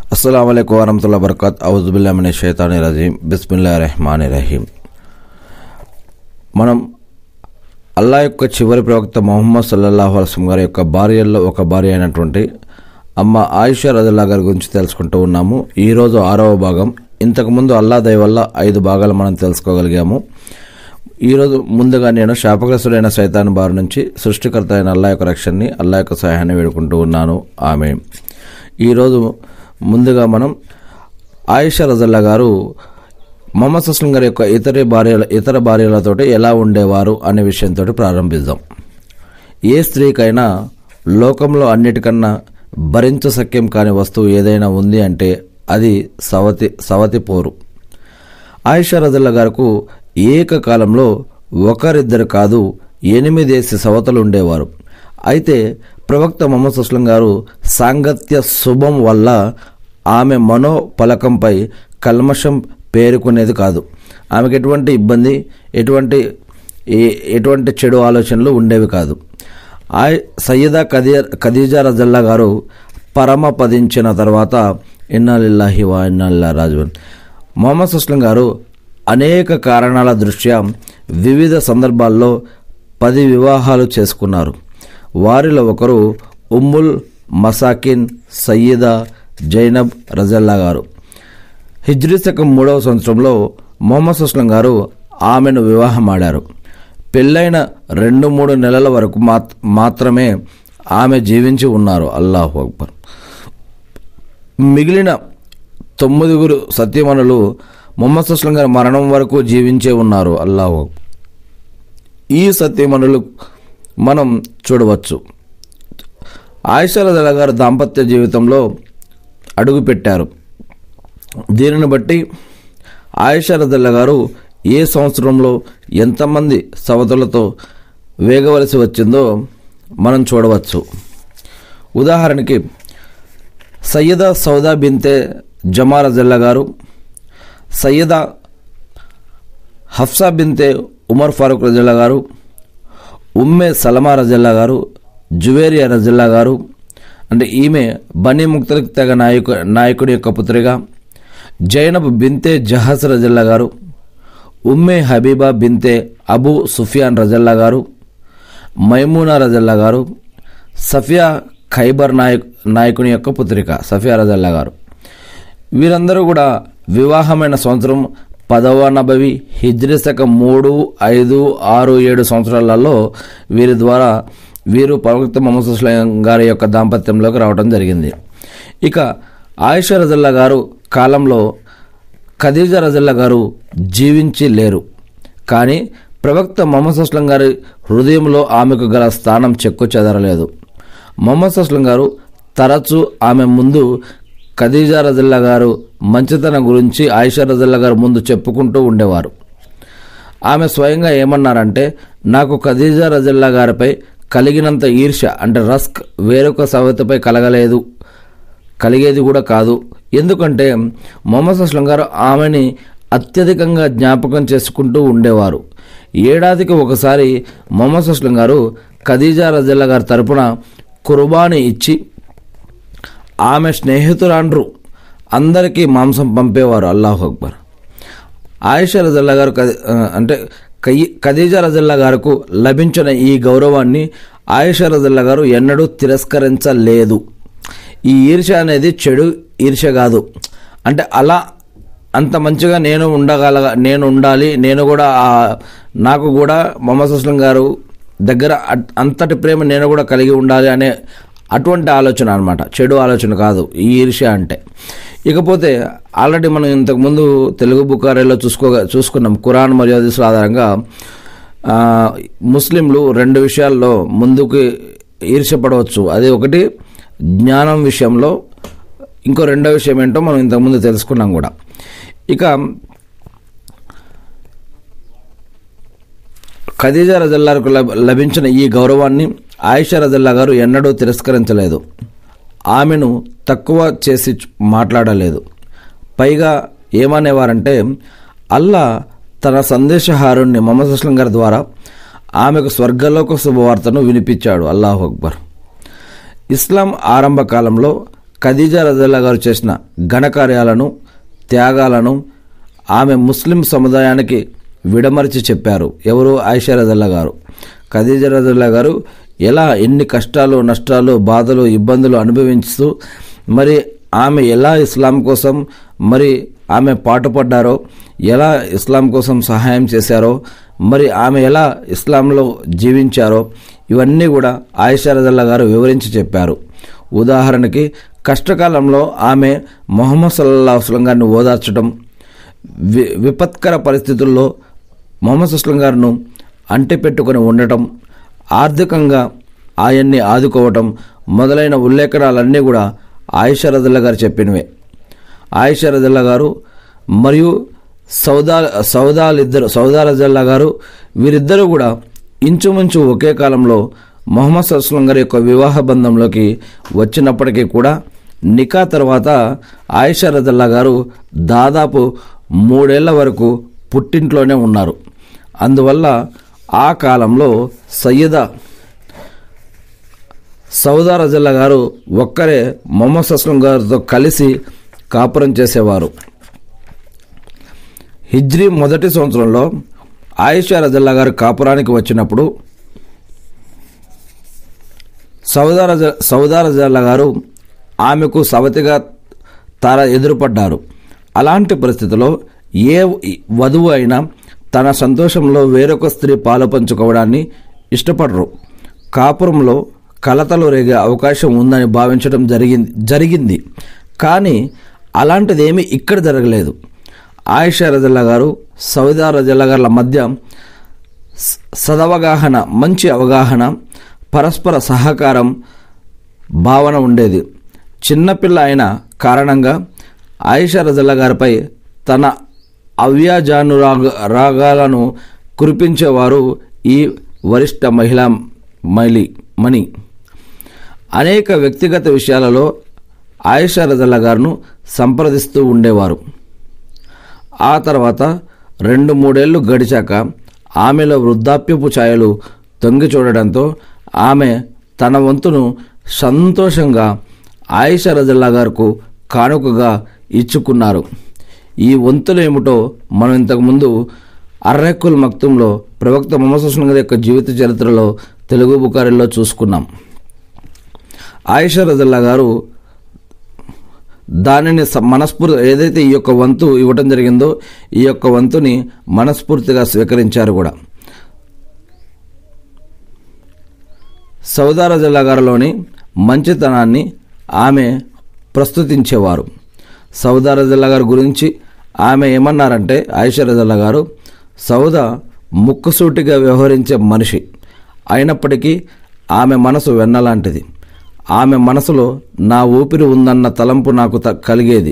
అస్సలం అయికు వరహతుల్లా బర్కాత్ అవుజుబుల్లామిన షైతాని రజీం బిస్మిల్లా రెహమాన్ రహీం మనం అల్లా యొక్క చివరి ప్రవక్త మొహమ్మద్ సల్లల్లాహు అలసం గారి యొక్క భార్యల్లో ఒక భార్య అయినటువంటి అమ్మ ఆయిషా రజల్లా గారి గురించి తెలుసుకుంటూ ఉన్నాము ఈరోజు ఆరవ భాగం ఇంతకుముందు అల్లా దయ వల్ల ఐదు భాగాలు మనం తెలుసుకోగలిగాము ఈరోజు ముందుగా నేను శాపగ్రస్తుడైన సైతాన్ బారి నుంచి సృష్టికర్త అయిన అల్లా యొక్క రక్షణని అల్లా యొక్క సహాయాన్ని వేడుకుంటూ ఉన్నాను ఆమె ఈరోజు ముందుగా మనం ఆయిషా రజల్లా గారు మొహమ్మద్ సుస్లం గారి యొక్క ఇతర భార్యల ఇతర భార్యలతోటి ఎలా ఉండేవారు అనే విషయంతో ప్రారంభిద్దాం ఏ స్త్రీకైనా లోకంలో అన్నిటికన్నా భరించ సఖ్యం కాని వస్తువు ఏదైనా ఉంది అంటే అది సవతి సవతి పోరు ఆయిషా రజల్లా గారికి ఏకకాలంలో ఒకరిద్దరు కాదు ఎనిమిదేసి సవతలు ఉండేవారు అయితే ప్రవక్త మొహమ్మద్ సుస్లం గారు సాంగత్య శుభం వల్ల ఆమె మనో పలకంపై కల్మషం పేరుకునేది కాదు ఆమెకు ఎటువంటి ఇబ్బంది ఎటువంటి ఏ- ఎటువంటి చెడు ఆలోచనలు ఉండేవి కాదు ఆ సయ్యదా ఖదీ ఖదీజా రజల్లా గారు పరమపదించిన తర్వాత ఇన్నాలిల్లాహి వా ఇన్నాల్లా రాజువన్ మొహమ్మద్ సుస్లం గారు అనేక కారణాల దృష్ట్యా వివిధ సందర్భాల్లో పది వివాహాలు చేసుకున్నారు వారిలో ఒకరు ఉమ్ముల్ మసాకిన్ సయ్యదా జైనబ్ రజల్లా గారు హిజ్రీ శకం మూడవ సంవత్సరంలో మొహమ్మద్ సుస్లం గారు ఆమెను వివాహమాడారు పెళ్ళైన రెండు మూడు నెలల వరకు మాత్ మాత్రమే ఆమె జీవించి ఉన్నారు అల్లాహు అక్బర్ మిగిలిన తొమ్మిదిగురు సత్యమనులు మొహమ్మద్ సుస్లం గారి మరణం వరకు జీవించే ఉన్నారు అల్లాహు అక్బర్. ఈ సత్యమనులు మనం చూడవచ్చు ఆయిషాల గారు దాంపత్య జీవితంలో అడుగుపెట్టారు దీనిని బట్టి ఆయిషా రదల్లా గారు ఏ సంవత్సరంలో ఎంతమంది సవతులతో వేగవలసి వచ్చిందో మనం చూడవచ్చు ఉదాహరణకి సయ్యదా సౌదా బింతే జమా రజల్లా గారు సయ్యదా హఫ్సా బింతే ఉమర్ ఫారూక్ రజల్లా గారు ఉమ్మే సలమా రజల్లా గారు జువేరియా రజల్లా గారు అంటే ఈమె బనీ ముక్తలిక్ తెగ నాయకు నాయకుడి యొక్క పుత్రిగా జైనబ్ బింతే జహస్ రజల్లా గారు ఉమ్మే హబీబా బింతే అబూ సుఫియాన్ రజల్లా గారు మైమూనా రజల్లా గారు సఫియా ఖైబర్ నాయక్ నాయకుని యొక్క పుత్రిక సఫియా రజల్లా గారు వీరందరూ కూడా వివాహమైన సంవత్సరం పదవ నబవి హిజ్రీ శకం మూడు ఐదు ఆరు ఏడు సంవత్సరాలలో వీరి ద్వారా వీరు ప్రవక్త మొహమ్మద్ సుస్లాం గారి యొక్క దాంపత్యంలోకి రావడం జరిగింది ఇక ఆయిషా రజల్లా గారు కాలంలో ఖదీజా రజల్లా గారు జీవించి లేరు కానీ ప్రవక్త మొహమ్మద్ సుస్లం గారి హృదయంలో ఆమెకు గల స్థానం చెక్కు చెదరలేదు మొహమ్మద్ సుస్లం గారు తరచూ ఆమె ముందు ఖదీజా రజల్లా గారు మంచితనం గురించి ఆయిషా రజల్లా గారు ముందు చెప్పుకుంటూ ఉండేవారు ఆమె స్వయంగా ఏమన్నారంటే నాకు ఖదీజా రజల్లా గారిపై కలిగినంత ఈర్ష అంటే రస్క్ వేరొక సవతిపై కలగలేదు కలిగేది కూడా కాదు ఎందుకంటే మొహమ్మద్ అస్లం గారు ఆమెని అత్యధికంగా జ్ఞాపకం చేసుకుంటూ ఉండేవారు ఏడాదికి ఒకసారి మొహమ్మద్ అస్లం గారు ఖదీజా రజల్లా గారి తరపున కుర్బానీ ఇచ్చి ఆమె స్నేహితురాండ్రు అందరికీ మాంసం పంపేవారు అల్లాహు అక్బర్ ఆయిషా రజల్లా గారు కది- ఆ, అంటే కయ్యి ఖదీజా రజల్లా గారికి లభించిన ఈ గౌరవాన్ని ఆయిషా రజల్లా గారు ఎన్నడూ తిరస్కరించలేదు ఈ ఈర్ష అనేది చెడు ఈర్ష కాదు అంటే అలా అంత మంచిగా నేను ఉండగల నేను ఉండాలి నేను కూడా ఆ- నాకు కూడా మొహమ్మద్ అస్లం గారు దగ్గర అట్- అంతటి ప్రేమ నేను కూడా కలిగి ఉండాలి అనే అటువంటి ఆలోచన అనమాట చెడు ఆలోచన కాదు ఈ ఈర్ష్య అంటే ఇకపోతే ఆల్రెడీ మనం ఇంతకుముందు తెలుగు బుకారీలో చూసుకో చూసుకున్నాం ఖురాన్ మరియు హదీసుల ఆధారంగా ఆ, ముస్లింలు రెండు విషయాల్లో ముందుకు ఈర్ష్యపడవచ్చు అది ఒకటి జ్ఞానం విషయంలో ఇంకో రెండో విషయం ఏంటో మనం ఇంతకుముందు తెలుసుకున్నాం కూడా ఇక ఖదీజా రజల్లాకు లభ- లభించిన ఈ గౌరవాన్ని ఆయిషా రజల్లా గారు ఎన్నడూ తిరస్కరించలేదు ఆమెను తక్కువ చేసి చు- మాట్లాడలేదు పైగా ఏమనేవారంటే అల్లా తన సందేశహారుణ్ణి మొహమ్మద్ అస్లం గారి ద్వారా ఆమెకు స్వర్గలోక శుభవార్తను వినిపించాడు అల్లాహు అక్బర్ ఇస్లాం ఆరంభ కాలంలో ఖదీజా రజల్లా గారు చేసిన ఘనకార్యాలను త్యాగాలను ఆమె ముస్లిం సముదాయానికి విడమరిచి చెప్పారు ఎవరు ఆయిషా రజల్లా గారు ఖదీజా రజల్లా గారు ఎలా ఎన్ని కష్టాలు నష్టాలు బాధలు ఇబ్బందులు అనుభవిస్తూ మరి ఆమె ఎలా ఇస్లాం కోసం మరి ఆమె పాటుపడ్డారో ఎలా ఇస్లాం కోసం సహాయం చేశారో మరి ఆమె ఎలా ఇస్లాంలో జీవించారో ఇవన్నీ కూడా ఆయిషా రజల్లా గారు వివరించి చెప్పారు ఉదాహరణకి కష్టకాలంలో ఆమె మొహమ్మద్ సల్లా వస్లం గారిని ఓదార్చడం వి విపత్కర పరిస్థితుల్లో మొహమ్మద్ సుస్లం గారిను అంటిపెట్టుకొని ఉండటం ఆర్థికంగా ఆయన్ని ఆదుకోవటం మొదలైన ఉల్లేఖనాలన్నీ కూడా ఆయిషా రజల్లా గారు చెప్పినవే ఆయిషా రజల్లా గారు మరియు సౌదా సౌదాలిద్దరు సౌదా రజల్లా గారు వీరిద్దరూ కూడా ఇంచుమించు ఒకే కాలంలో మొహమ్మద్ అస్లం గారి యొక్క వివాహ బంధంలోకి వచ్చినప్పటికీ కూడా నికా తర్వాత ఆయిషా రజల్లా గారు దాదాపు మూడేళ్ల వరకు పుట్టింట్లోనే ఉన్నారు అందువల్ల ఆ కాలంలో సయ్యద సౌదా రజల్లా గారు ఒక్కరే మొహమ్మద్ అస్లం గారితో కలిసి కాపురం చేసేవారు హిజ్రీ మొదటి సంవత్సరంలో ఆయిషా రజల్లా గారు కాపురానికి వచ్చినప్పుడు సౌదా రజ సౌదా రజల్లా గారు ఆమెకు సవతిగా తార ఎదురుపడ్డారు అలాంటి పరిస్థితిలో ఏ వధువు అయినా తన సంతోషంలో వేరొక స్త్రీ పాలు పంచుకోవడాన్ని ఇష్టపడరు కాపురంలో కలతలు రేగే అవకాశం ఉందని భావించడం జరిగింది జరిగింది కానీ అలాంటిదేమీ ఇక్కడ జరగలేదు ఆయిషా రజల్లా గారు సౌదా రజల్లా గారుల మధ్య స- సదవగాహన మంచి అవగాహన పరస్పర సహకారం భావన ఉండేది చిన్నపిల్ల అయిన కారణంగా ఆయిషా రజల్లా గారిపై తన అవ్యాజాను రాగ రాగాలను కురిపించేవారు ఈ వరిష్ట మహిళా మైలి మణి అనేక వ్యక్తిగత విషయాలలో ఆయిషా రజల్లా గారును సంప్రదిస్తూ ఉండేవారు ఆ తర్వాత రెండు మూడేళ్లు గడిచాక ఆమెలో వృద్ధాప్యపు ఛాయలు తొంగి చూడడంతో ఆమె తన వంతును సంతోషంగా ఆయిషా రజల్లా గారికి కానుకగా ఇచ్చుకున్నారు ఈ వంతులు ఏమిటో మనం ఇంతకుముందు అర్రెక్కుల్ మక్తంలో ప్రవక్త మొహమ్మద్ సుస్లం గారి యొక్క జీవిత చరిత్రలో తెలుగు బుకారిలో చూసుకున్నాం ఆయిషా రజల్లా గారు దానిని స- మనస్ఫూర్తి ఏదైతే ఈ యొక్క వంతు ఇవ్వటం జరిగిందో ఈ యొక్క వంతుని మనస్ఫూర్తిగా స్వీకరించారు కూడా సౌదార జిల్లా గారిలోని మంచితనాన్ని ఆమె ప్రస్తుతించేవారు సౌదార జిల్లా గారి గురించి ఆమె ఏమన్నారంటే ఆయిషా రజల్లా గారు సౌద ముక్కుసూటిగా వ్యవహరించే మనిషి అయినప్పటికీ ఆమె మనసు వెన్నలాంటిది ఆమె మనసులో నా ఊపిరి ఉందన్న తలంపు నాకు త- కలిగేది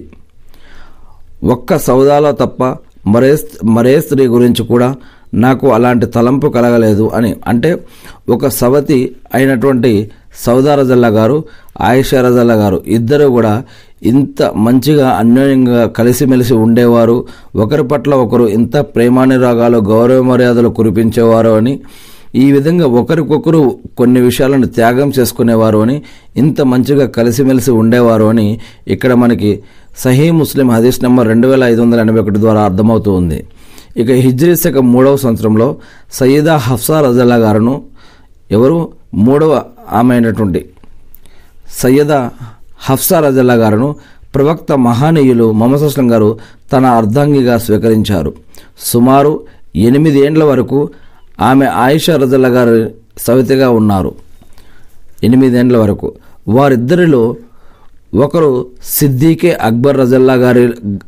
ఒక్క సౌదాలో తప్ప మరే స్- మరే స్త్రీ గురించి కూడా నాకు అలాంటి తలంపు కలగలేదు అని అంటే ఒక సవతి అయినటువంటి సౌదా రజల్లా గారు ఆయిషా రజల్లా గారు ఇద్దరు కూడా ఇంత మంచిగా అన్యోన్యంగా కలిసిమెలిసి ఉండేవారు ఒకరి పట్ల ఒకరు ఇంత ప్రేమానురాగాలు గౌరవ మర్యాదలు కురిపించేవారు అని ఈ విధంగా ఒకరికొకరు కొన్ని విషయాలను త్యాగం చేసుకునేవారు అని ఇంత మంచిగా కలిసిమెలిసి ఉండేవారు అని ఇక్కడ మనకి సహీ ముస్లిం హదీస్ నెంబర్ రెండు వేల ఐదు వందల ఎనభై ఒకటి ద్వారా అర్థమవుతూ ఉంది ఇక హిజ్రీ శక మూడవ సంవత్సరంలో సయ్యదా హఫ్సా రజల్లా గారును ఎవరు మూడవ ఆమె అయినటువంటి సయ్యద హఫ్సా రజల్లా గారును ప్రవక్త మహానీయులు మొహమ్మద్ అస్లం గారు తన అర్ధాంగిగా స్వీకరించారు సుమారు ఎనిమిది ఏండ్ల వరకు ఆమె ఆయిషా రజల్లా గారు సవితిగా ఉన్నారు ఎనిమిదేండ్ల వరకు వారిద్దరిలో ఒకరు సిద్దికే అక్బర్ రజల్లా గారి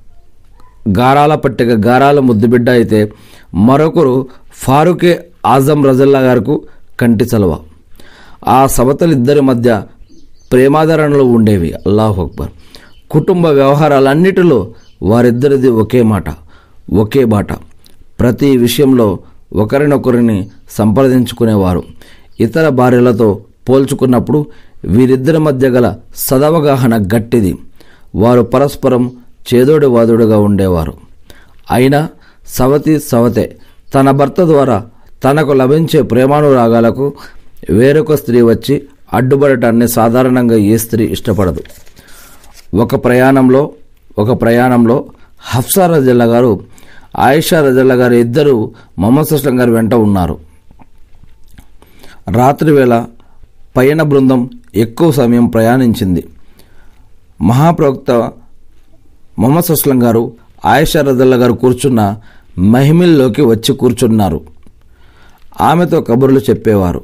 గారాల పట్టిక గారాల ముద్దుబిడ్డ అయితే మరొకరు ఫారూకే ఆజం రజల్లా గారికి కంటి చలవ ఆ సవతలిద్దరి మధ్య ప్రేమాదరణలు ఉండేవి అల్లాహు అక్బర్ కుటుంబ వ్యవహారాలన్నిటిలో వారిద్దరిది ఒకే మాట ఒకే బాట ప్రతి విషయంలో ఒకరినొకరిని సంప్రదించుకునేవారు ఇతర భార్యలతో పోల్చుకున్నప్పుడు వీరిద్దరి మధ్య గల సదవగాహన గట్టిది వారు పరస్పరం చేదోడు వాదుడుగా ఉండేవారు అయినా సవతి సవతే తన భర్త ద్వారా తనకు లభించే ప్రేమానురాగాలకు వేరొక స్త్రీ వచ్చి అడ్డుపడటాన్ని సాధారణంగా ఏ స్త్రీ ఇష్టపడదు ఒక ప్రయాణంలో ఒక ప్రయాణంలో హఫ్సా రజల్లా గారు ఆయిషా రజల్లా గారు ఇద్దరు మొహమ్మద్ సుస్లం గారి వెంట ఉన్నారు రాత్రి వేళ పయన బృందం ఎక్కువ సమయం ప్రయాణించింది మహాప్రవక్త మొహమ్మద్ సుస్లం గారు ఆయిషా రజల్లా గారు కూర్చున్న మహిమిల్లోకి వచ్చి కూర్చున్నారు ఆమెతో కబుర్లు చెప్పేవారు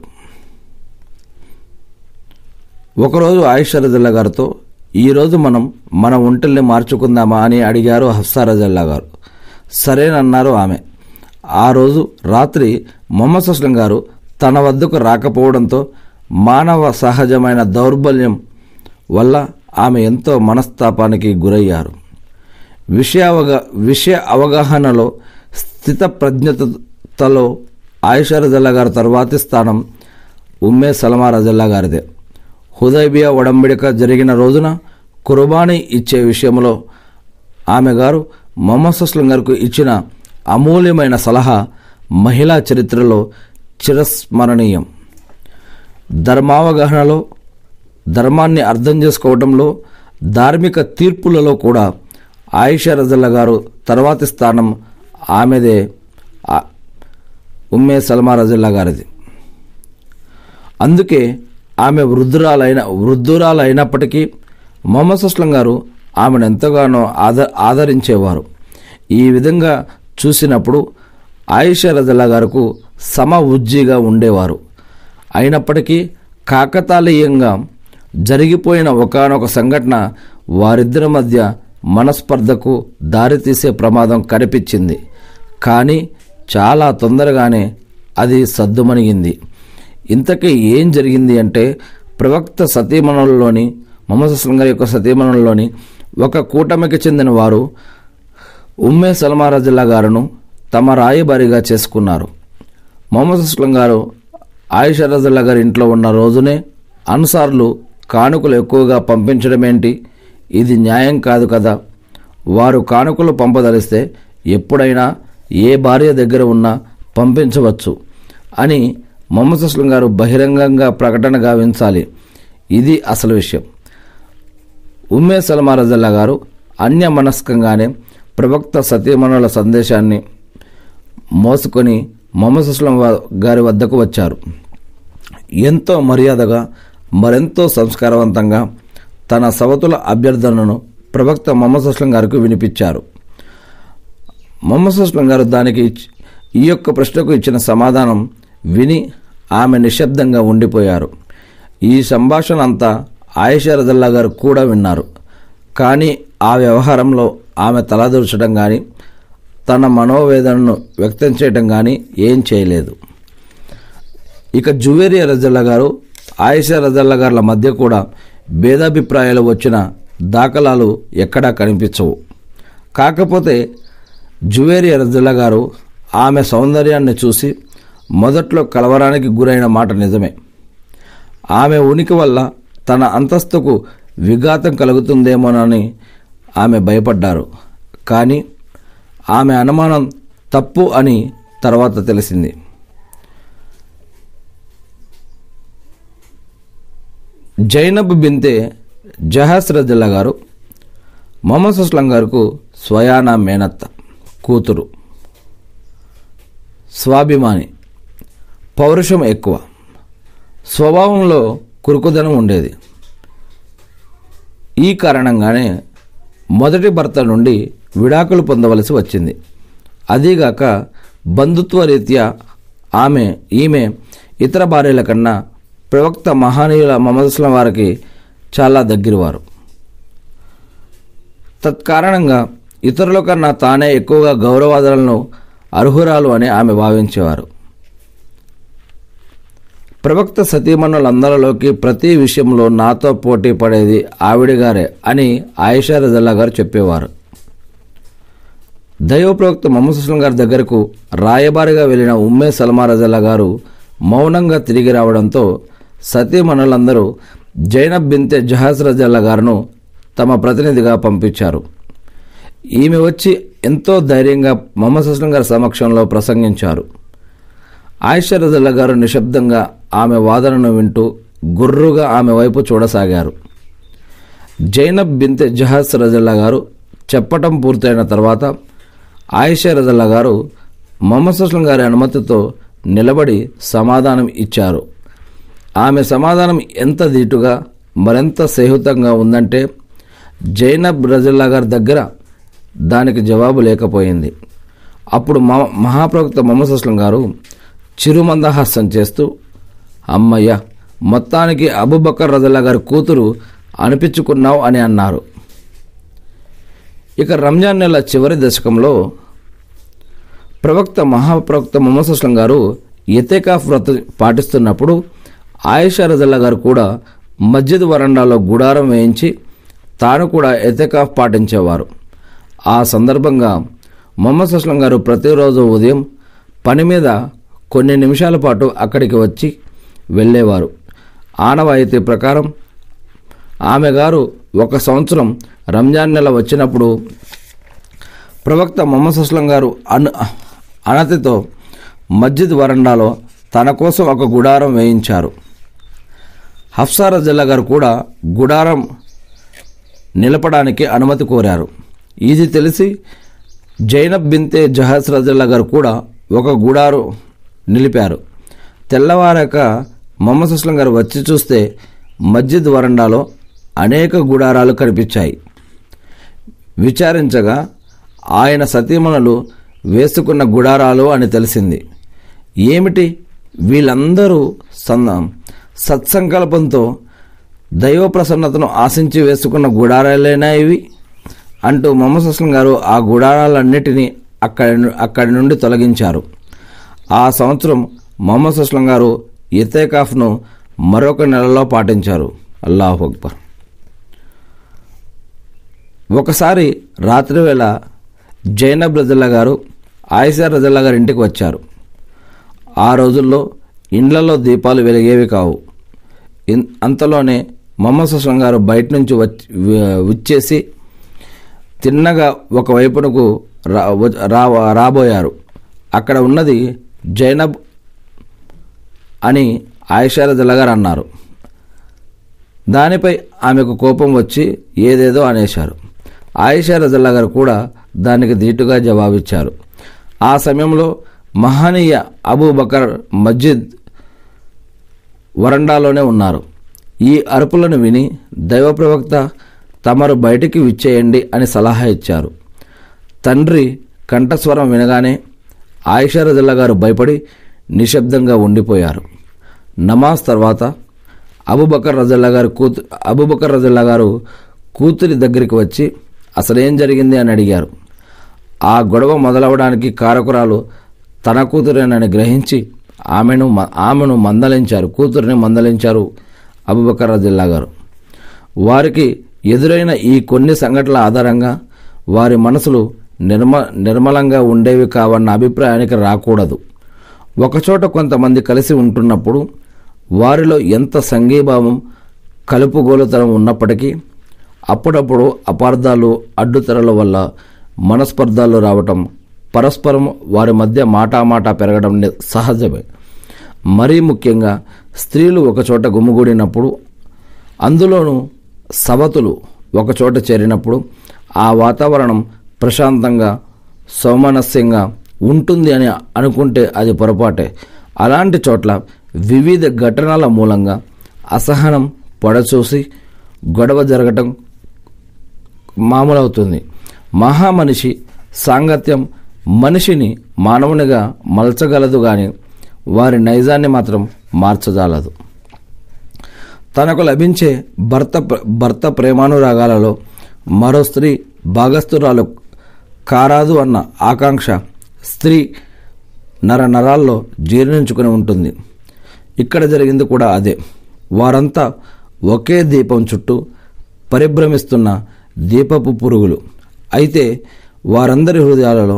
ఒకరోజు ఆయిషా రజల్లా గారితో ఈరోజు మనం మన ఒంటల్ని మార్చుకుందామా అని అడిగారు హఫ్సా రజల్లా గారు సరేనన్నారు ఆమె ఆ రోజు రాత్రి మొహమ్మద్ సుస్లం గారు తన వద్దకు రాకపోవడంతో మానవ సహజమైన దౌర్బల్యం వల్ల ఆమె ఎంతో మనస్తాపానికి గురయ్యారు విషయ అవగా విషయ అవగాహనలో స్థిత ప్రజ్ఞతలో ఆయిషా రజల్లా గారి తర్వాతి స్థానం ఉమ్మే సలమా రజల్లా గారిదే హుదైబియా ఒడంబడిక జరిగిన రోజున కుర్బానీ ఇచ్చే విషయంలో ఆమె గారు మొహమ్మద్ సుస్లం గారికి ఇచ్చిన అమూల్యమైన సలహా మహిళా చరిత్రలో చిరస్మరణీయం ధర్మావగాహనలో ధర్మాన్ని అర్థం చేసుకోవడంలో ధార్మిక తీర్పులలో కూడా ఆయిషా రజల్లా గారు తర్వాతి స్థానం ఆమెదే ఆ- ఉమ్మే సల్మా రజల్లా గారిది అందుకే ఆమె వృద్ధురాలైన వృద్ధురాలైనప్పటికీ మొహమ్మద్ సుస్లం గారు ఆమెను ఎంతగానో ఆద ఆదరించేవారు ఈ విధంగా చూసినప్పుడు ఆయిషా రజల్లా గారుకు సమ ఉజ్జీగా ఉండేవారు అయినప్పటికీ కాకతాళీయంగా జరిగిపోయిన ఒకానొక సంఘటన వారిద్దరి మధ్య మనస్పర్ధకు దారితీసే ప్రమాదం కనిపించింది కానీ చాలా తొందరగానే అది సద్దుమణిగింది ఇంతకీ ఏం జరిగింది అంటే ప్రవక్త సతీమణుల్లోని మొహమ్మద్ అస్లం గారి యొక్క సతీమణుల్లోని ఒక కూటమికి చెందిన వారు ఉమ్మే సల్మా రజల్లా గారును తమ రాయబారిగా చేసుకున్నారు మొహమ్మద్ అస్లం గారు ఆయిషా రజల్లా గారి ఇంట్లో ఉన్న రోజునే అన్సార్లు కానుకలు ఎక్కువగా పంపించడమేంటి ఇది న్యాయం కాదు కదా వారు కానుకలు పంపదలిస్తే ఎప్పుడైనా ఏ భార్య దగ్గర ఉన్నా పంపించవచ్చు అని మొహమ్మద్ అస్లం గారు బహిరంగంగా ప్రకటన గావించాలి ఇది అసలు విషయం ఉమ్మే సల్మా రజల్లా గారు అన్యమనస్కంగానే ప్రవక్త సతీమణుల సందేశాన్ని మోసుకొని మొహమ్మద్ అస్లం వా- గారి వద్దకు వచ్చారు ఎంతో మర్యాదగా మరెంతో సంస్కారవంతంగా తన సవతుల అభ్యర్థనను ప్రవక్త మొహమ్మద్ అస్లం గారికి వినిపించారు మొహమ్మద్ అస్లం గారు దానికి ఇచ్- ఈ యొక్క ప్రశ్నకు ఇచ్చిన సమాధానం విని ఆమె నిశ్శబ్దంగా ఉండిపోయారు ఈ సంభాషణ అంతా ఆయిషా రజల్లా గారు కూడా విన్నారు కానీ ఆ వ్యవహారంలో ఆమె తలదూర్చడం కానీ తన మనోవేదనను వ్యక్తం చేయడం కానీ ఏం చేయలేదు ఇక జువేరియా రజల్లా గారు ఆయిషా రజల్లా గారుల మధ్య కూడా భేదాభిప్రాయాలు వచ్చిన దాఖలాలు ఎక్కడా కనిపించవు కాకపోతే జువేరియా రజల్లా గారు ఆమె సౌందర్యాన్ని చూసి మొదట్లో కలవరానికి గురైన మాట నిజమే ఆమె ఉనికి వల్ల తన అంతస్తుకు విఘాతం కలుగుతుందేమోనని ఆమె భయపడ్డారు కానీ ఆమె అనుమానం తప్పు అని తర్వాత తెలిసింది జైనబ్ బింతే జహాస్ రజల్లా గారు మొహమ్మద్ సుస్లం గారుకు స్వయానా మేనత్త కూతురు స్వాభిమాని పౌరుషం ఎక్కువ స్వభావంలో కురుకుదనం ఉండేది ఈ కారణంగానే మొదటి భర్త నుండి విడాకులు పొందవలసి వచ్చింది అదీగాక బంధుత్వ రీత్యా ఆమె ఈమె ఇతర భార్యల కన్నా ప్రవక్త మహానీయుల మహమ్మద్ అస్లం వారికి చాలా దగ్గరవారు తత్కారణంగా ఇతరుల కన్నా తానే ఎక్కువగా గౌరవాదాలను అర్హురాలు అని ఆమె భావించేవారు ప్రవక్త సతీమణులందరిలోకి ప్రతి విషయంలో నాతో పోటీ పడేది ఆవిడగారే అని ఆయిషా రజల్లా గారు చెప్పేవారు దైవ ప్రవక్త మొహమ్మద్ సుస్లం గారి దగ్గరకు రాయబారిగా వెళ్ళిన ఉమ్మే సల్మా రజల్లా గారు మౌనంగా తిరిగి రావడంతో సతీమణులందరూ జైనబ్ బింతే జహాజ్ రజల్లా గారును తమ ప్రతినిధిగా పంపించారు ఈమె వచ్చి ఎంతో ధైర్యంగా మొహమ్మద్ సుస్లం గారి సమక్షంలో ప్రసంగించారు ఆయిషా రజల్లా గారు నిశ్శబ్దంగా ఆమె వాదనను వింటూ గుర్రుగా ఆమె వైపు చూడసాగారు జైనబ్ బింతె జహాస్ రజల్లా గారు చెప్పటం పూర్తయిన తర్వాత ఆయిషా రజల్లా గారు మొహమ్మద్ సుస్లం గారి అనుమతితో నిలబడి సమాధానం ఇచ్చారు ఆమె సమాధానం ఎంత దీటుగా మరింత సహితంగా ఉందంటే జైనబ్ రజల్లా గారి దగ్గర దానికి జవాబు లేకపోయింది అప్పుడు మా మహాప్రవక్త మొహమ్మద్ సుస్లం గారు చిరుమందహాసం చేస్తూ అమ్మయ్య మొత్తానికి అబుబక్కర్ రజల్లా గారి కూతురు అనిపించుకున్నావు అని అన్నారు ఇక రంజాన్ నెల చివరి దశకంలో ప్రవక్త మహాప్రవక్త మొహమ్మద్ సుస్లం గారు ఎతేకాఫ్ వ్రత పాటిస్తున్నప్పుడు ఆయిషా రజల్లా గారు కూడా మస్జిద్ వరండాలో గుడారం వేయించి తాను కూడా ఎతేకాఫ్ పాటించేవారు ఆ సందర్భంగా మొహమ్మద్ సుస్లం గారు ప్రతిరోజు ఉదయం పని మీద కొన్ని నిమిషాల పాటు అక్కడికి వచ్చి వెళ్ళేవారు ఆనవాయితీ ప్రకారం ఆమె గారు ఒక సంవత్సరం రంజాన్ నెల వచ్చినప్పుడు ప్రవక్త మొహమ్మద్ సుస్లం గారు అను అనతితో మస్జిద్ వరండాలో తన కోసం ఒక గుడారం వేయించారు హఫ్సా రజల్లా గారు కూడా గుడారం నిలపడానికి అనుమతి కోరారు ఇది తెలిసి జైనబ్ బింతే జహాజ్ రజల్లా గారు కూడా ఒక గుడారు నిలిపారు తెల్లవారాక మొహమ్మద్ సుస్లం గారు వచ్చి చూస్తే మస్జిద్ వరండాలో అనేక గుడారాలు కనిపించాయి విచారించగా ఆయన సతీమణులు వేసుకున్న గుడారాలు అని తెలిసింది ఏమిటి వీళ్ళందరూ సన్న సత్సంకల్పంతో దైవ ప్రసన్నతను ఆశించి వేసుకున్న గుడారాలేనా ఇవి అంటూ మొహమ్మద్ అస్లం గారు ఆ గుడారాలన్నిటినీ అక్కడి ను- అక్కడి నుండి తొలగించారు ఆ సంవత్సరం మొహమ్మద్ అస్లం గారు ఇతేకాఫ్ను మరొక నెలలో పాటించారు అల్లాహు అక్బర్ ఒకసారి రాత్రివేళ జైనబ్ రజల్లా గారు ఆయిషా రజల్లా గారి ఇంటికి వచ్చారు ఆ రోజుల్లో ఇండ్లలో దీపాలు వెలిగేవి కావు ఇన్- అంతలోనే మొహమ్మద్ సుస్లం గారు బయట నుంచి వచ్చి విచ్చేసి తిన్నగా ఒక వైపునకు రా వ- రా రాబోయారు అక్కడ ఉన్నది జైనబ్ అని ఆయిషా రజల్లా గారు అన్నారు దానిపై ఆమెకు కోపం వచ్చి ఏదేదో అనేశారు ఆయిషా రజల్లా గారు కూడా దానికి ధీటుగా జవాబిచ్చారు ఆ సమయంలో మహనీయ అబూ బకర్ మస్జిద్ వరండాలోనే ఉన్నారు ఈ అరుపులను విని దైవ ప్రవక్త తమరు బయటికి విచ్చేయండి అని సలహా ఇచ్చారు తండ్రి కంఠస్వరం వినగానే ఆయిషా రజల్లా గారు భయపడి నిశ్శబ్దంగా ఉండిపోయారు నమాజ్ తర్వాత అబుబకర్ రజల్లా గారు కూతు అబుబకర్ రజల్లా గారు కూతురి దగ్గరికి వచ్చి అసలేం జరిగింది అని అడిగారు ఆ గొడవ మొదలవడానికి కారకురాలు తన కూతురేనని గ్రహించి ఆమెను మ- ఆమెను మందలించారు కూతురిని మందలించారు అబుబకర్ రజిల్లా గారు వారికి ఎదురైన ఈ కొన్ని సంఘటనల ఆధారంగా వారి మనసులు నిర్మ నిర్మలంగా ఉండేవి కావన్న అభిప్రాయానికి రాకూడదు ఒకచోట కొంతమంది కలిసి ఉంటున్నప్పుడు వారిలో ఎంత సంఘీభావం కలుపుగోలుతనం ఉన్నప్పటికీ అప్పుడప్పుడు అపార్థాలు అడ్డుతెరల వల్ల మనస్పర్ధాలు రావటం పరస్పరం వారి మధ్య మాటామాటా పెరగడం ని- సహజమే మరీ ముఖ్యంగా స్త్రీలు ఒకచోట గుమిగూడినప్పుడు అందులోనూ సవతులు ఒకచోట చేరినప్పుడు ఆ వాతావరణం ప్రశాంతంగా సౌమనస్యంగా ఉంటుంది అని అనుకుంటే అది పొరపాటే అలాంటి చోట్ల వివిధ ఘటనల మూలంగా అసహనం పొడచూసి గొడవ జరగటం మామూలవుతుంది మహామనిషి సాంగత్యం మనిషిని మానవునిగా మలచగలదు కానీ వారి నైజాన్ని మాత్రం మార్చజాలదు తనకు లభించే భర్త ప్ర- భర్త ప్రేమానురాగాలలో మరో స్త్రీ భాగస్థురాలు కారాదు అన్న ఆకాంక్ష స్త్రీ నర నరాల్లో జీర్ణించుకుని ఉంటుంది ఇక్కడ జరిగింది కూడా అదే వారంతా ఒకే దీపం చుట్టూ పరిభ్రమిస్తున్న దీపపు పురుగులు అయితే వారందరి హృదయాలలో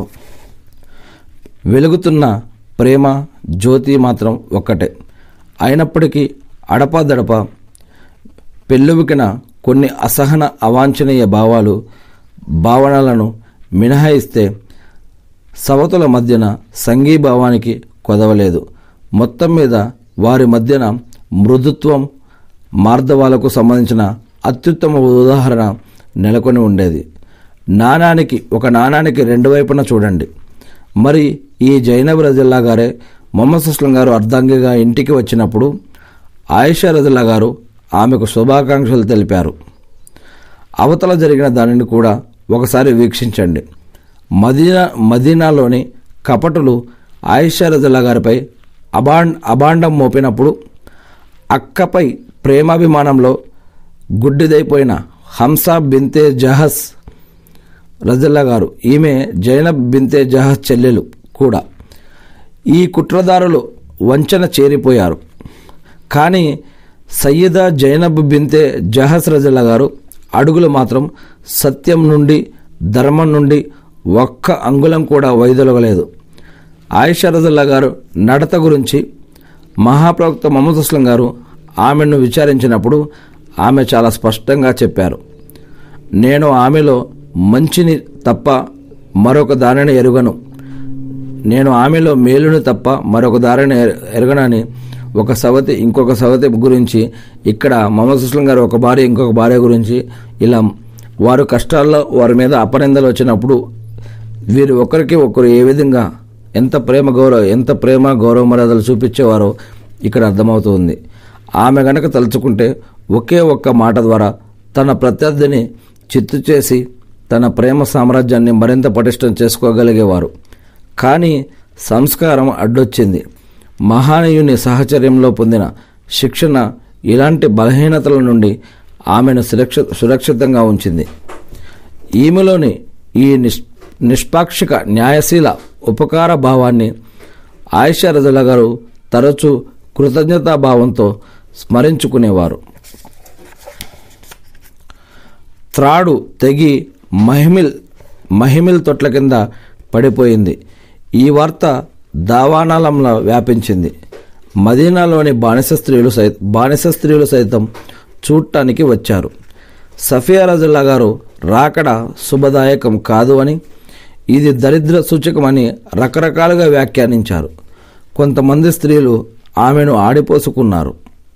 వెలుగుతున్న ప్రేమ జ్యోతి మాత్రం ఒక్కటే అయినప్పటికీ అడపాదడప పెళ్ళువికిన కొన్ని అసహన అవాంఛనీయ భావాలు భావనలను మినహాయిస్తే సవతుల మధ్యన సంఘీభావానికి కొదవలేదు మొత్తం మీద వారి మధ్యన మృదుత్వం మార్ధవాలకు సంబంధించిన అత్యుత్తమ ఉదాహరణ నెలకొని ఉండేది నాణానికి ఒక నాణానికి రెండు వైపున చూడండి మరి ఈ జైనబ్ రజిల్లా గారే మొహమ్మద్ సుస్లం గారు అర్ధాంగిగా ఇంటికి వచ్చినప్పుడు ఆయిషా రజిల్లా గారు ఆమెకు శుభాకాంక్షలు తెలిపారు అవతల జరిగిన దానిని కూడా ఒకసారి వీక్షించండి మదీనా మదీనాలోని కపటులు ఆయిషా రజల్లా గారిపై అబాండ్ అబాండం మోపినప్పుడు అక్కపై ప్రేమాభిమానంలో గుడ్డిదైపోయిన హంసా బింతే జహస్ రజల్లా గారు ఈమె జైనబ్ బింతే జహస్ చెల్లెలు కూడా ఈ కుట్రదారులు వంచన చేరిపోయారు కానీ సయ్యదా జైనబ్ బింతే జహస్ రజల్లా గారు అడుగులు మాత్రం సత్యం నుండి ధర్మం నుండి ఒక్క అంగుళం కూడా వైదొలగలేదు ఆయిషా రజల్లా గారు నడత గురించి మహాప్రవక్త మొహమ్మద్ అస్లం గారు ఆమెను విచారించినప్పుడు ఆమె చాలా స్పష్టంగా చెప్పారు నేను ఆమెలో మంచిని తప్ప మరొక దానిని ఎరుగను నేను ఆమెలో మేలుని తప్ప మరొక దారిని ఎర- ఎరగనని ఒక సవతి ఇంకొక సవతి గురించి ఇక్కడ మొహమ్మద్ సుస్లం గారు ఒక భార్య ఇంకొక భార్య గురించి ఇలా వారు కష్టాల్లో వారి మీద అపనిందలు వచ్చినప్పుడు వీరు ఒకరికి ఒకరు ఏ విధంగా ఎంత ప్రేమ గౌరవ ఎంత ప్రేమ గౌరవ మర్యాదలు చూపించేవారో ఇక్కడ అర్థమవుతుంది ఆమె గనక తలుచుకుంటే ఒకే ఒక్క మాట ద్వారా తన ప్రత్యర్థిని చిత్తు చేసి తన ప్రేమ సామ్రాజ్యాన్ని మరింత పటిష్టం చేసుకోగలిగేవారు కానీ సంస్కారం అడ్డొచ్చింది మహానీయుని సహచర్యంలో పొందిన శిక్షణ ఇలాంటి బలహీనతల నుండి ఆమెను సురక్ష సురక్షితంగా ఉంచింది ఈమెలోని ఈ నిష్ నిష్పాక్షిక న్యాయశీల ఉపకార భావాన్ని ఆయిషా రజల గారు తరచూ కృతజ్ఞతాభావంతో స్మరించుకునేవారు త్రాడు తెగి మహిమిల్ మహిమిల్ తొట్ల కింద పడిపోయింది ఈ వార్త దావానాలంలో వ్యాపించింది మదీనాలోని బానిస స్త్రీలు సై బానిస స్త్రీలు సైతం చూడటానికి వచ్చారు సఫియా రజుల్లా గారు రాకడ శుభదాయకం కాదు అని ఇది దరిద్ర సూచకమని రకరకాలుగా వ్యాఖ్యానించారు కొంతమంది స్త్రీలు ఆమెను ఆడిపోసుకున్నారు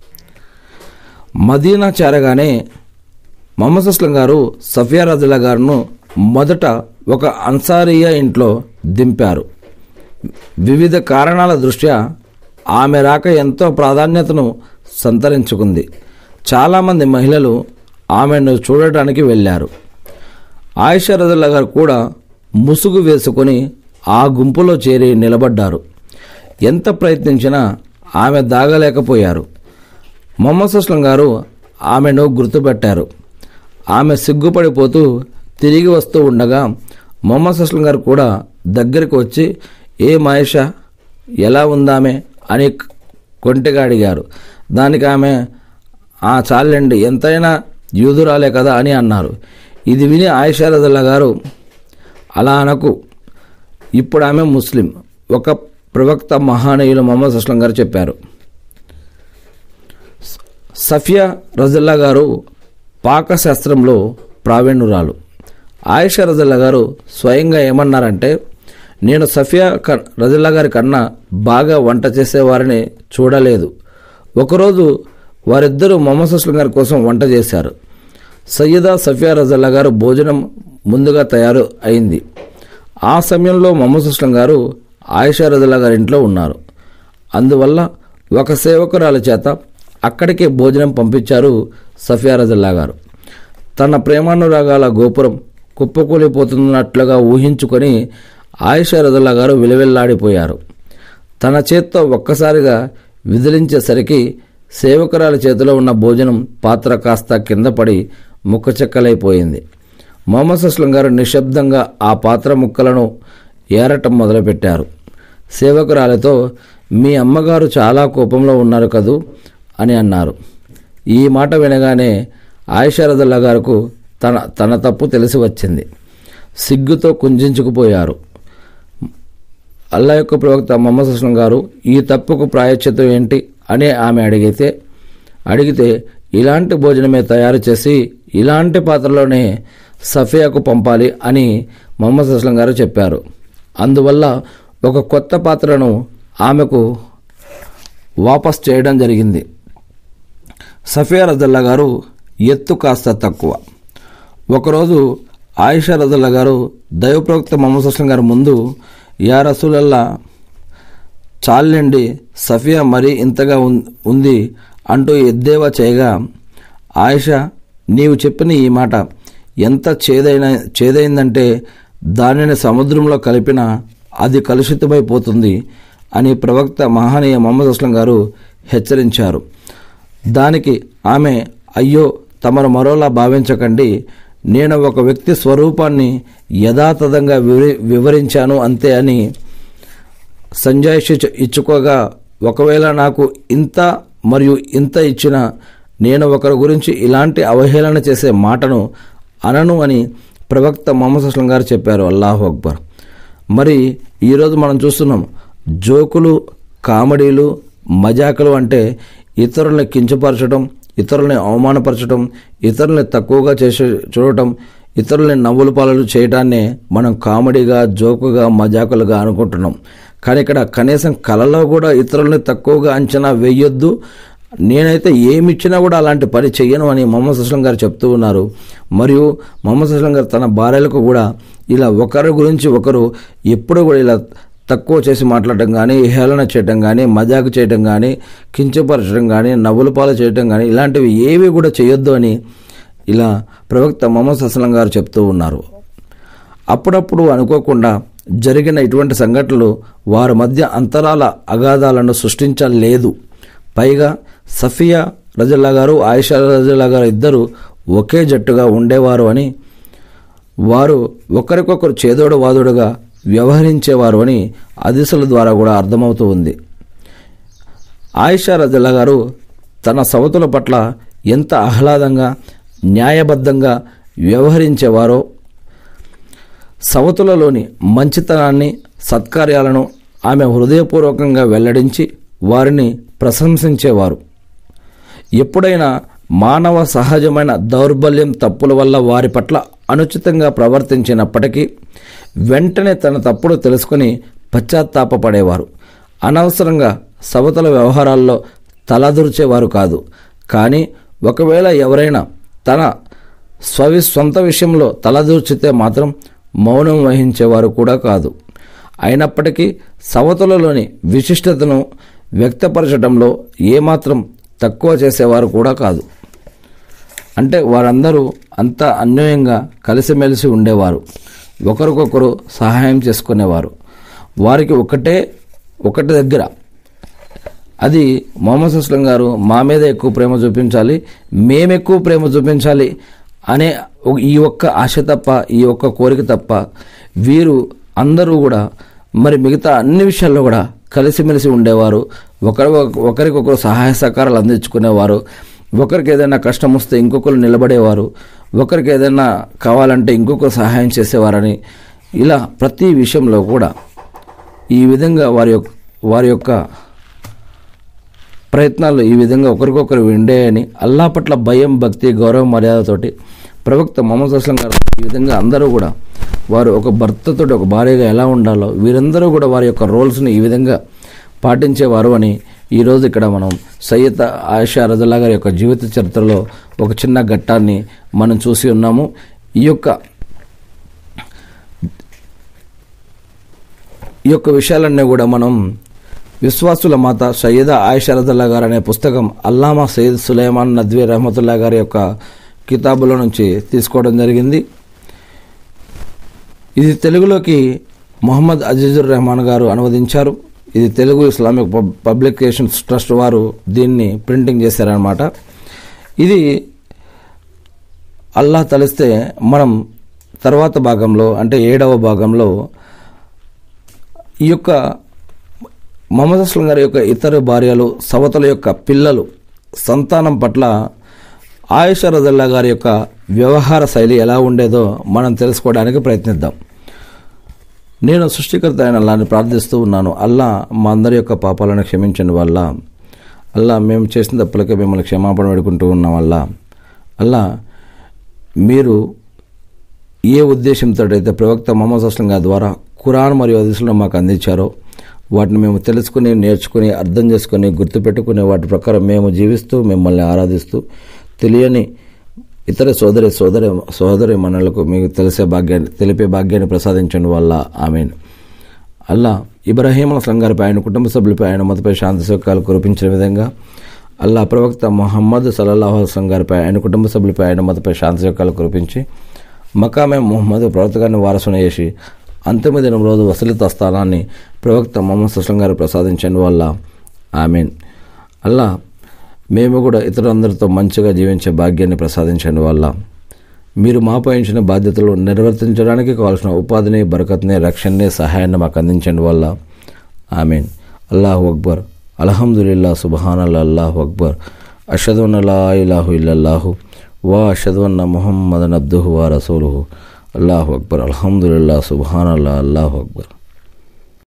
మదీనా చేరగానే మొహమ్మద్ అస్లం గారు సఫియా రజుల్లా గారును మొదట ఒక అన్సారియా ఇంట్లో దింపారు వివిధ కారణాల దృష్ట్యా ఆమె రాక ఎంతో ప్రాధాన్యతను సంతరించుకుంది చాలామంది మహిళలు ఆమెను చూడటానికి వెళ్ళారు ఆయిషా రజల్లా గారు కూడా ముసుగు వేసుకొని ఆ గుంపులో చేరి నిలబడ్డారు ఎంత ప్రయత్నించినా ఆమె దాగలేకపోయారు మొహమ్మద్ సుస్లం గారు ఆమెను గుర్తుపెట్టారు ఆమె సిగ్గుపడిపోతూ తిరిగి వస్తూ ఉండగా మొహమ్మద్ సుస్లం గారు కూడా దగ్గరికి వచ్చి ఏ మహేష ఎలా ఉందామె అని కొంటిగా అడిగారు దానికి ఆమె ఆ చాలండి ఎంతైనా యూదురాలే కదా అని అన్నారు ఇది విని ఆయిషా రజల్లా గారు అలా అనకు ఇప్పుడు ఆమె ముస్లిం ఒక ప్రవక్త మహానీయులు మొహమ్మద్ అస్లం గారు చెప్పారు సఫియా రజల్లా గారు పాకశాస్త్రంలో ప్రావీణ్యురాలు ఆయిషా రజల్లా గారు స్వయంగా ఏమన్నారంటే నేను సఫియా క రజల్లా గారి కన్నా బాగా వంట చేసేవారిని చూడలేదు ఒకరోజు వారిద్దరూ మొహమ్మద్ అస్లం గారి కోసం వంట చేశారు సయ్యదా సఫియా రజల్లా గారు భోజనం ముందుగా తయారు అయింది ఆ సమయంలో మొహమ్మద్ అస్లం గారు ఆయిషా రజల్లా గారి ఇంట్లో ఉన్నారు అందువల్ల ఒక సేవకురాల చేత అక్కడికే భోజనం పంపించారు సఫియా రజల్లా గారు తన ప్రేమానురాగాల గోపురం కుప్పకూలిపోతున్నట్లుగా ఊహించుకొని ఆయిషా రజల్లా గారు విలవిల్లాడిపోయారు తన చేత్తో ఒక్కసారిగా విదిలించేసరికి సేవకురాలి చేతిలో ఉన్న భోజనం పాత్ర కాస్త కింద పడి ముక్కచెక్కలైపోయింది మొహమ్మద్ అస్లం గారు నిశ్శబ్దంగా ఆ పాత్ర ముక్కలను ఏరటం మొదలుపెట్టారు సేవకురాలితో మీ అమ్మగారు చాలా కోపంలో ఉన్నారు కదూ అని అన్నారు ఈ మాట వినగానే ఆయిషారదుల్లా గారుకు తన తన తప్పు తెలిసి వచ్చింది సిగ్గుతో కుంజించుకుపోయారు అల్లా యొక్క ప్రవక్త మొహమ్మద్ అస్లం గారు ఈ తప్పుకు ప్రాయశ్చితం ఏంటి అని ఆమె అడిగితే అడిగితే ఇలాంటి భోజనమే తయారు చేసి ఇలాంటి పాత్రలోనే సఫియాకు పంపాలి అని మొహమ్మద్ అస్లం గారు చెప్పారు అందువల్ల ఒక కొత్త పాత్రను ఆమెకు వాపస్ చేయడం జరిగింది సఫియా రజల్లా గారు ఎత్తు కాస్త తక్కువ ఒకరోజు ఆయిషా రజల్లా గారు దైవప్రవక్త మొహమ్మద్ అస్లం గారి ముందు యా రసూలల్లా చాలండి సఫియా మరీ ఇంతగా ఉన్- ఉంది అంటూ ఎద్దేవా చేయగా ఆయిషా నీవు చెప్పిన ఈ మాట ఎంత చేదైన చేదైందంటే దానిని సముద్రంలో కలిపినా అది కలుషితమైపోతుంది అని ప్రవక్త మహానీయ మొహమ్మద్ అస్లం గారు హెచ్చరించారు దానికి ఆమె అయ్యో తమరు మరోలా భావించకండి నేను ఒక వ్యక్తి స్వరూపాన్ని యథాతథంగా వివరి వివరించాను అంతే అని సంజాయిషి ఇచ్చు- ఇచ్చుకోగా ఒకవేళ నాకు ఇంత మరియు ఇంత ఇచ్చిన నేను ఒకరి గురించి ఇలాంటి అవహేళన చేసే మాటను అనను అని ప్రవక్త మొహమ్మద్ అస్లం గారు చెప్పారు అల్లాహు అక్బర్ మరి ఈరోజు మనం చూస్తున్నాం జోకులు కామెడీలు మజాకులు అంటే ఇతరుల్ని కించపరచడం ఇతరుల్ని అవమానపరచడం ఇతరుల్ని తక్కువగా చేసే చూడటం ఇతరుల్ని నవ్వుల పాలలు చేయడాన్నే మనం కామెడీగా జోకుగా మజాకులుగా అనుకుంటున్నాం కానీ ఇక్కడ కనీసం కళలో కూడా ఇతరుల్ని తక్కువగా అంచనా వేయొద్దు నేనైతే ఏమి ఇచ్చినా కూడా అలాంటి పని చెయ్యను అని మొహమ్మద్ అస్లం గారు చెప్తూ ఉన్నారు మరియు మొహమ్మద్ అస్లం గారు తన భార్యలకు కూడా ఇలా ఒకరి గురించి ఒకరు ఎప్పుడు కూడా ఇలా తక్కువ చేసి మాట్లాడటం కానీ హేళన చేయటం కానీ మజాకు చేయటం కానీ కించపరచడం కానీ నవ్వుల పాలు చేయటం కానీ ఇలాంటివి ఏవి కూడా చేయొద్దు అని ఇలా ప్రవక్త మొహమ్మద్ అస్లం గారు చెప్తూ ఉన్నారు అప్పుడప్పుడు అనుకోకుండా జరిగిన ఇటువంటి సంఘటనలు వారి మధ్య అంతరాల అగాధాలను సృష్టించలేదు పైగా సఫియా రజల్లా గారు ఆయిషా రజల్లా గారు ఇద్దరు ఒకే జట్టుగా ఉండేవారు అని వారు ఒకరికొకరు చేదోడు వాదుడుగా వ్యవహరించేవారు అని అదిశల ద్వారా కూడా అర్థమవుతూ ఉంది ఆయిషా రజల్లా గారు తన సవతుల పట్ల ఎంత ఆహ్లాదంగా న్యాయబద్ధంగా వ్యవహరించేవారో సవతులలోని మంచితనాన్ని సత్కార్యాలను ఆమె హృదయపూర్వకంగా వెల్లడించి వారిని ప్రశంసించేవారు ఎప్పుడైనా మానవ సహజమైన దౌర్బల్యం తప్పుల వల్ల వారి పట్ల అనుచితంగా ప్రవర్తించినప్పటికీ వెంటనే తన తప్పులు తెలుసుకుని పశ్చాత్తాపపడేవారు అనవసరంగా సవతల వ్యవహారాల్లో తలదూర్చేవారు కాదు కానీ ఒకవేళ ఎవరైనా తన స్వవి సొంత విషయంలో తలదూర్చితే మాత్రం మౌనం వహించేవారు కూడా కాదు అయినప్పటికీ సవతులలోని విశిష్టతను వ్యక్తపరచడంలో ఏమాత్రం తక్కువ చేసేవారు కూడా కాదు అంటే వారందరూ అంత అన్యోన్యంగా కలిసిమెలిసి ఉండేవారు ఒకరికొకరు సహాయం చేసుకునేవారు వారికి ఒకటే ఒకటి దగ్గర అది మొహమ్మద్ అస్లం గారు మా మీద ఎక్కువ ప్రేమ చూపించాలి మేము ఎక్కువ ప్రేమ చూపించాలి అనే ఒక- ఈ ఒక్క ఆశ తప్ప ఈ ఒక్క కోరిక తప్ప వీరు అందరూ కూడా మరి మిగతా అన్ని విషయాల్లో కూడా కలిసిమెలిసి ఉండేవారు ఒకరి ఒకరికొకరు సహాయ సహకారాలు అందించుకునేవారు ఒకరికి ఏదైనా కష్టం వస్తే ఇంకొకరు నిలబడేవారు ఒకరికి ఏదైనా కావాలంటే ఇంకొకరు సహాయం చేసేవారని ఇలా ప్రతి విషయంలో కూడా ఈ విధంగా వారి యొక్క వారి యొక్క ప్రయత్నాలు ఈ విధంగా ఒకరికొకరు విండేయని అల్లా పట్ల భయం భక్తి గౌరవ మర్యాదతోటి ప్రవక్త మొహమ్మద్ అస్లం గారు ఈ విధంగా అందరూ కూడా వారు ఒక భర్తతోటి ఒక భార్యగా ఎలా ఉండాలో వీరందరూ కూడా వారి యొక్క రోల్స్ని ఈ విధంగా పాటించేవారు అని ఈరోజు ఇక్కడ మనం సయ్యద్ ఆయిషా రజల్లా గారి యొక్క జీవిత చరిత్రలో ఒక చిన్న ఘట్టాన్ని మనం చూసి ఉన్నాము ఈ యొక్క ఈ యొక్క విషయాలన్నీ కూడా మనం విశ్వాసుల మాత సయ్యద ఆయిషా రజల్లా గారు అనే పుస్తకం అల్లామా సయ్యద్ సులైమాన్ నద్వీ రహమతుల్లా గారి యొక్క కితాబులో నుంచి తీసుకోవడం జరిగింది ఇది తెలుగులోకి మొహమ్మద్ అజీజుర్ రెహమాన్ గారు అనువదించారు ఇది Telugu Islamic pub publications trust వారు దీన్ని ప్రింటింగ్ చేశారనమాట ఇది అల్లాహ్ తలిస్తే మనం తర్వాత భాగంలో అంటే ఏడవ భాగంలో ఈ యొక్క మొహమ్మద్ అస్లం గారి యొక్క ఇతర భార్యలు సవతల యొక్క పిల్లలు సంతానం పట్ల ఆయుష రజల్లా గారి యొక్క వ్యవహార శైలి ఎలా ఉండేదో మనం తెలుసుకోవడానికి ప్రయత్నిద్దాం నేను సృష్టికర్త అయిన అల్లాని ప్రార్థిస్తూ ఉన్నాను అల్లా మా అందరి యొక్క పాపాలను క్షమించండి వల్ల అల్లా మేము చేసిన తప్పులకే మిమ్మల్ని క్షమాపణ పెడుకుంటూ ఉన్నాం వల్ల అల్లా మీరు ఏ ఉద్దేశంతో అయితే ప్రవక్త మొహమ్మద్ అస్లం గారి ద్వారా ఖురాన్ మరియు హదీసులను మాకు అందించారో వాటిని మేము తెలుసుకుని నేర్చుకుని అర్థం చేసుకుని గుర్తుపెట్టుకుని వాటి ప్రకారం మేము జీవిస్తూ మిమ్మల్ని ఆరాధిస్తూ తెలియని ఇతర సోదరి సోదరి సోదరి మనలకు మీకు తెలిసే భాగ్యాన్ని తెలిపే భాగ్యాన్ని ప్రసాదించండి వల్ల ఆమెను అల్లా ఇబ్రాహీం అస్లం గారిపై ఆయన కుటుంబ సభ్యులపై ఆయన మతపై శాంతి సుఖాలు కురిపించిన విధంగా అల్లా ప్రవక్త మొహమ్మద్ సల్లల్లాహు అస్లం గారిపై ఆయన కుటుంబ సభ్యులపై ఆయన మతపై శాంతి సుఖాలు కురిపించి మకామే మొహమ్మద్ ప్రవక్తగాన్ని వారసున చేసి అంతిమ దినం రోజు వసలిత స్థానాన్ని ప్రవక్త మొహమ్మద్ అస్లం గారు ప్రసాదించండి వల్ల ఆమెన్ అల్లా మేము కూడా ఇతరులందరితో మంచిగా జీవించే భాగ్యాన్ని ప్రసాదించండి వల్ల మీరు మాపై ఉంచిన బాధ్యతలు నిర్వర్తించడానికి కావాల్సిన ఉపాధిని బరకత్ని రక్షణని సహాయాన్ని మాకు అందించండి వల్ల ఆమెన్ అల్లాహు అక్బర్ అల్హమ్దుల్లా సుబహాన్ అల్లాహు అక్బర్ అషదున్న లా ఇలాహు ఇల్లల్లాహు వా అషదున్న ముహమ్మదన్ అబ్దుహు వా రసూలుహు అల్లాహు అక్బర్ అల్హమ్దుల్లా సుబహాన్ అల్లా అల్లాహు అక్బర్